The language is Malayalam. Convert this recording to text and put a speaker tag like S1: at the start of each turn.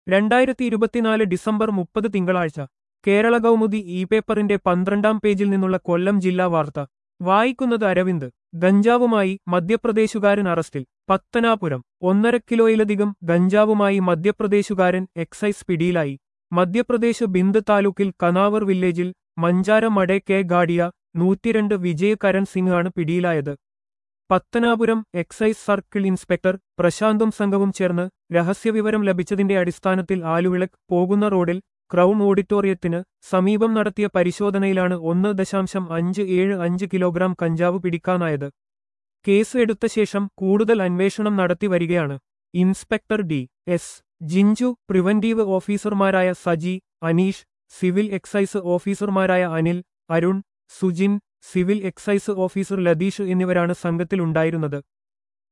S1: രണ്ടായിരത്തി ഇരുപത്തിനാല് ഡിസംബർ മുപ്പത് തിങ്കളാഴ്ച കേരള കൗമുദി ഇ പേപ്പറിന്റെ പന്ത്രണ്ടാം പേജിൽ നിന്നുള്ള കൊല്ലം ജില്ലാ വാർത്ത വായിക്കുന്നത് അരവിന്ദ് ഗഞ്ചാവുമായി മധ്യപ്രദേശുകാരൻ അറസ്റ്റിൽ പത്തനാപുരം ഒന്നര കിലോയിലധികം ഗഞ്ചാവുമായി മധ്യപ്രദേശുകാരൻ എക്സൈസ് പിടിയിലായി മധ്യപ്രദേശ് ബിന്ദ് താലൂക്കിൽ കനാവർ വില്ലേജിൽ മഞ്ചാര മടേ കെ ഗാഡിയ നൂറ്റിരണ്ട് വിജയ് കരൺ സിംഗ് ആണ് പിടിയിലായത് പത്തനാപുരം എക്സൈസ് സർക്കിൾ ഇൻസ്പെക്ടർ പ്രശാന്തും സംഘവും ചേർന്ന് രഹസ്യവിവരം ലഭിച്ചതിന്റെ അടിസ്ഥാനത്തിൽ ആലുവിളക്ക് പോകുന്ന റോഡിൽ ക്രൗൺ ഓഡിറ്റോറിയത്തിന് സമീപം നടത്തിയ പരിശോധനയിലാണ് ഒന്ന് ദശാംശം അഞ്ച് ഏഴ് അഞ്ച് കിലോഗ്രാം കഞ്ചാവ് പിടിക്കാനായത് കേസ് എടുത്ത ശേഷം കൂടുതൽ അന്വേഷണം നടത്തി വരികയാണ് inspector D S Jinchu preventive ഓഫീസർമാരായ സജി അനീഷ് സിവിൽ എക്സൈസ് ഓഫീസർമാരായ Anil Arun Sujin civil excise officer Latheesh എന്നിവരാണ് സംഘത്തിലുണ്ടായിരുന്നത്